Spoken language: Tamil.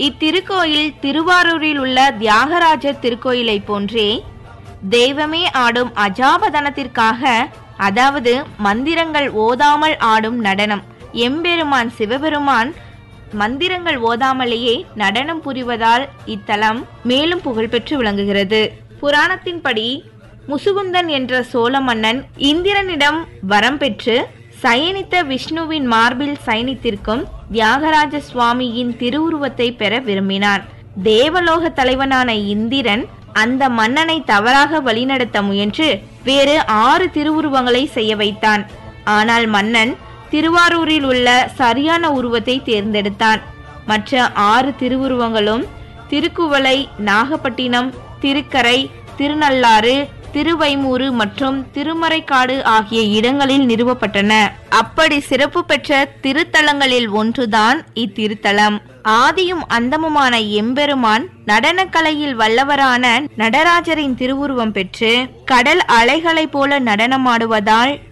இத்திருக்கோயில் திருவாரூரில் உள்ள தியாகராஜர் திருக்கோயிலை போன்றே தெய்வமே ஆடும் அஜாபதனத்திற்காக அதாவது மந்திரங்கள் ஓதாமல் ஆடும் நடனம் எம்பெருமான் சிவபெருமான் மந்திரங்கள் ஓதாமலேயே நடனம் புரிவதால் இத்தலம் மேலும் புகழ்பெற்று விளங்குகிறது புராணத்தின்படி முசுகுந்தன் என்ற சோழ மன்னன் இந்திரனிடம் வரம் பெற்று சயனித்த விஷ்ணுவின் மார்பில் சயனித்திருக்கும் தியாகராஜ சுவாமியின் திருவுருவத்தை பெற விரும்பினான் தேவலோக தலைவனான இந்திரன் அந்த மன்னனை தவறாக வழிநடத்த முயன்று வேறு ஆறு திருவுருவங்களை செய்ய வைத்தான் ஆனால் மன்னன் திருவாரூரில் உள்ள சரியான உருவத்தை தேர்ந்தெடுத்தான் மற்ற ஆறு திருவுருவங்களும் திருக்குவளை நாகப்பட்டினம் திருக்கரை திருநள்ளாறு திருவைமூறு மற்றும் திருமறைக்காடு ஆகிய இடங்களில் நிறுவப்பட்டன அப்படி சிறப்பு பெற்ற திருத்தலங்களில் ஒன்றுதான் இத்திருத்தலம் ஆதியும் அந்தமுமான எம்பெருமான் நடனக்கலையில் வல்லவரான நடராஜரின் திருவுருவம் பெற்று கடல் அலைகளைப் போல நடனமாடுவதால்